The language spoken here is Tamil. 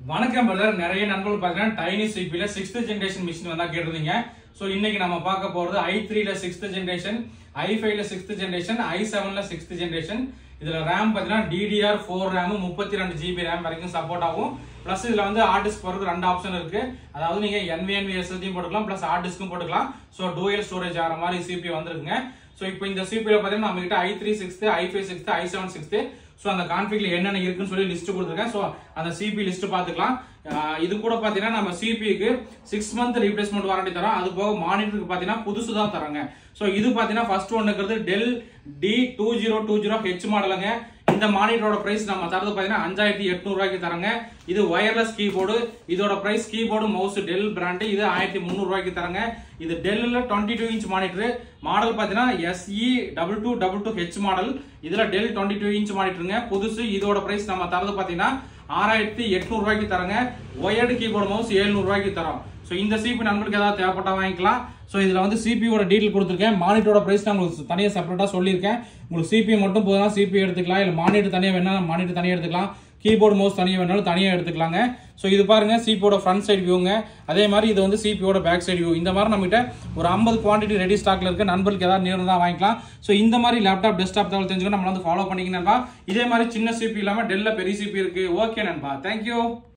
வணக்கம் பிரதர் நிறைய நண்பர்கள் பார்த்தீங்கன்னா டைனி சிபில சிக்ஸ்த் ஜென்ரேஷன் மிஷின் வந்தா கேட்டிருந்தீங்க ஸோ இன்னைக்கு நம்ம பார்க்க போறது ஐ த்ரீல சிக்ஸ்த் ஜென்ரேஷன் ஐ ஃபைவ்ல சிக்ஸ்த் ஜென்ரேஷன் ஐ செவன்ல சிக்ஸ்த் ஜென்ரேஷன் இதுல ரேம் பார்த்தீங்கன்னா டிடிஆர் ஃபோர் ரேம் முப்பத்தி ரெண்டு ஜிபி ரேம் வரைக்கும் சப்போர்ட் ஆகும் ப்ளஸ் இதுல வந்து ஹார்ட் டிஸ்க் போறதுக்கு ரெண்டு ஆப்ஷன் இருக்கு அதாவது நீங்க NVMe SSD போட்டுக்கலாம் ப்ளஸ் ஹார்ட் டிஸ்க்கும் போட்டுக்கலாம் ஸோ டூயல் ஸ்டோரேஜ் ஆகிற மாதிரி சிபி வந்திருக்குங்க ஸோ இப்போ இந்த சிபியில் பார்த்தீங்கன்னா நம்ம கிட்ட I three sixth I five sixth I seven sixth so அந்த கான்ஃபிக்ல என்னென்ன இருக்குன்னு சொல்லி லிஸ்ட் கொடுத்துருக்கேன் ஸோ அந்த சிபி லிஸ்ட் பார்த்துக்கலாம் ஆஹ் இது கூட பார்த்தீங்கன்னா நம்ம சிபிக்கு சிக்ஸ் மந்த் ரீப்ளேஸ்மெண்ட் வாரண்டி தரோம் அது போக மானிட்டருக்கு பார்த்தீங்கன்னா புதுசு தான் தராங்க ஸோ இது பார்த்தீங்கன்னா ஃபர்ஸ்ட் ஒன்று இருக்கிறது Dell D two zero two zero H மாடலுங்க இந்த மானிட்டரோட பிரைஸ் நம்ம தரது பார்த்தீங்கன்னா அஞ்சாயிரத்தி எட்நூறு ரூபாய்க்கு தராங்க இது ஒயர்லெஸ் கீபோர்டு இதோட price keyboard mouse Dell brand இது ஆயிரத்தி முந்நூறு ரூபாய்க்கு தராங்க இது டெல்லில் twenty two inch monitor model பார்த்தீங்கன்னா SE double two double two H model இதுல டெல் டுவெண்ட்டி டூ இன்ச் மானிட்டருங்க புதுசு இதோட பிரைஸ் நம்ம தரது பார்த்தீங்கன்னா ஆறாயிரத்தி எட்நூறு ரூபாய்க்கு தராங்க ஒயர்டு கீபோர்டு மவுஸ் ஏழ்நூறு ரூபாய்க்கு தரோம் ஸோ இந்த சிபி நண்பர்களுக்கு ஏதாவது தேவைப்பட்டா வாங்கிக்கலாம் ஸோ இதில் வந்து சிபியோட டீட்டெயில் கொடுத்துருக்கேன் மானிட்டரோட ப்ரைஸ் நான் உங்களுக்கு தனியாக செப்பரேட்டாக சொல்லியிருக்கேன் உங்களுக்கு சிபி மட்டும் போதுனா சிபி எடுத்துக்கலாம் இல்லை மானிட்டர் தனியாக வேணா மானிட்டர் தனியாக எடுத்துக்கலாம் கீபோர்டு மவுஸ் தனியாக வேணாலும் தனியாக எடுத்துக்கலாங்க ஸோ இது பாருங்க சிபியோட ஃப்ரண்ட் சைடு வியூங்க அதே மாதிரி இது வந்து சிபியோட பேக் சைடு வியூ இந்த மாதிரி நம்மகிட்ட ஒரு ஐம்பது குவான்டிட்டி ரெடி ஸ்டாக்ல இருக்கு நண்பர்களுக்கு ஏதாவது நேரம் தான் வாங்கிக்கலாம் ஸோ இந்த மாதிரி லேப்டாப் டெஸ்க்டாப் தகவல் தெரிஞ்சுக்க நம்ம வந்து ஃபாலோ பண்ணிக்க நண்பா இதே மாதிரி சின்ன சிபி இல்லாமல் டெல்ல பெரிய சிபி இருக்கு ஓகே நண்பா தேங்க்யூ